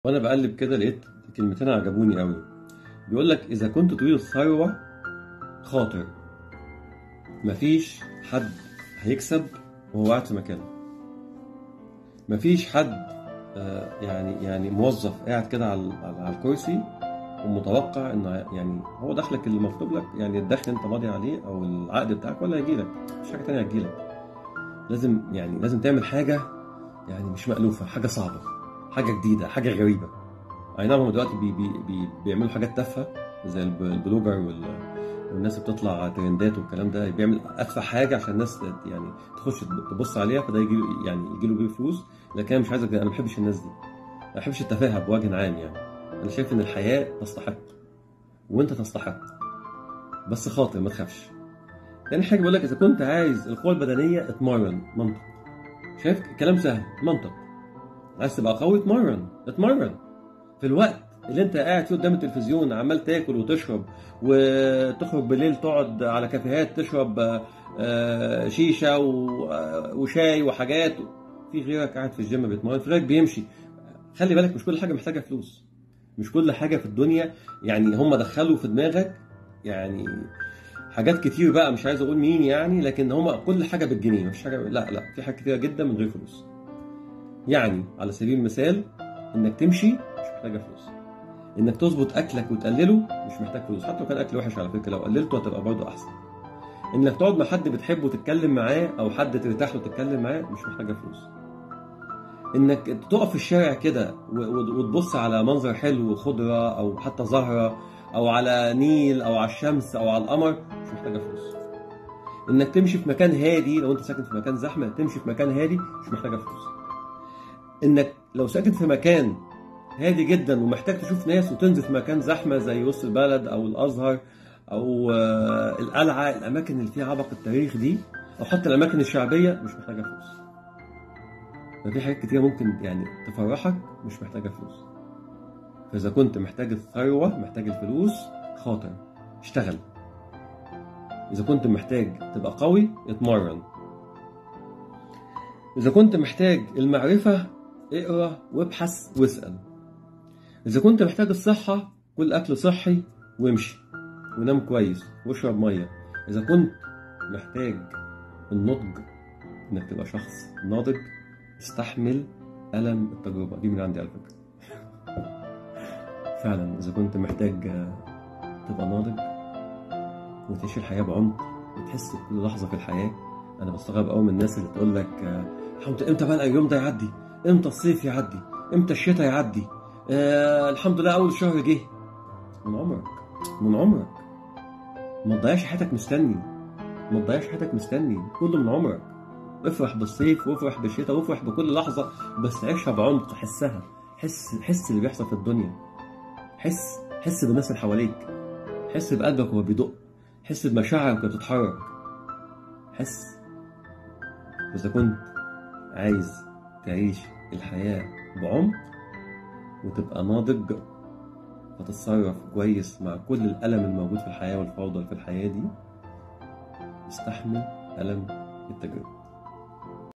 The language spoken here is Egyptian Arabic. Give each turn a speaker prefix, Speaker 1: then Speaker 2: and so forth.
Speaker 1: وانا بقلب كده لقيت كلمتين عجبوني قوي بيقول لك اذا كنت تريد الثروه خاطر مفيش حد هيكسب وهو قاعد في مكانه مفيش حد آه، يعني يعني موظف قاعد كده على على الكرسي ومتوقع ان يعني هو دخلك اللي مكتوب لك يعني الدخل انت ماضي عليه او العقد بتاعك ولا هيجي لك مفيش حاجه تانية هتجي لك لازم يعني لازم تعمل حاجه يعني مش مألوفه حاجه صعبه حاجه جديده حاجه غريبه اي نعم هم دلوقتي بي بي بي بيعملوا حاجات تافهه زي الب- البلوجر وال والناس اللي بتطلع ترندات والكلام ده بيعمل اتفه حاجه عشان الناس ت- يعني تخش تبص عليها فده يجي يعني يجي له بيه فلوس لكن انا مش عايز انا ما بحبش الناس دي ما بحبش التفاهه بوجه عام يعني انا شايف ان الحياه تستحق وانت تستحق بس خاطر ما تخافش تاني حاجه بقول لك اذا كنت عايز القوه البدنيه اتمرن منطق شايف كلام سهل منطق عايز تبقى قوي اتمرن اتمرن في الوقت اللي انت قاعد فيه قدام التلفزيون عمال تاكل وتشرب وتخرج بالليل تقعد على كافيهات تشرب آه، آه، شيشه و- آه، وشاي وحاجات في غيرك قاعد في الجيم بيتمرن في غيرك بيمشي خلي بالك مش كل حاجه محتاجه فلوس مش كل حاجه في الدنيا يعني هم دخلوا في دماغك يعني حاجات كتير بقى مش عايز اقول مين يعني لكن هم كل حاجه بالجنيه مفيش حاجه لا لا في حاجات كتيره جدا من غير فلوس يعني على سبيل المثال انك تمشي مش محتاجه فلوس انك تظبط اكلك وتقلله مش محتاج فلوس حتى لو كان اكل وحش على فكره لو قللته هتبقى برضه احسن انك تقعد مع حد بتحبه تتكلم معاه او حد ترتاح له تتكلم معاه مش محتاجه فلوس انك تقف في الشارع كده و- و- وتبص على منظر حلو خضره او حتى زهره او على نيل او على الشمس او على القمر مش محتاجه فلوس انك تمشي في مكان هادي لو انت ساكن في مكان زحمه تمشي في مكان هادي مش محتاجه فلوس انك لو ساكن في مكان هادي جدا ومحتاج تشوف ناس وتنزل في مكان زحمه زي وسط البلد او الازهر او آه، القلعه الاماكن اللي فيها عبق التاريخ دي او حتى الاماكن الشعبيه مش محتاجه فلوس ففي حاجات كتير ممكن يعني تفرحك مش محتاجه فلوس فاذا كنت محتاج الثروه محتاج الفلوس خاطر اشتغل اذا كنت محتاج تبقى قوي اتمرن اذا كنت محتاج المعرفه اقرا وابحث واسال اذا كنت محتاج الصحه كل اكل صحي وامشي ونام كويس واشرب ميه اذا كنت محتاج النضج انك تبقى شخص ناضج استحمل الم التجربه دي من عندي على فكره فعلا اذا كنت محتاج آه، تبقى ناضج وتعيش الحياه بعمق وتحس بكل لحظه في الحياه انا بستغرب قوي من الناس اللي تقول لك آه، الحمد امتى بقى اليوم ده يعدي امتى الصيف يعدي امتى الشتاء يعدي آه الحمد لله اول شهر جه من عمرك من عمرك ما تضيعش حياتك مستني ما تضيعش حياتك مستني كله من عمرك افرح بالصيف وافرح بالشتاء وافرح بكل لحظة بس عيشها بعمق حسها حس حس اللي بيحصل في الدنيا حس حس بالناس اللي حواليك حس بقلبك وهو بيدق حس بمشاعرك وهي بتتحرك حس إذا كنت عايز تعيش الحياة بعمق وتبقى ناضج فتتصرف كويس مع كل الألم الموجود في الحياة والفوضى اللي في الحياة دي استحمل ألم التجربة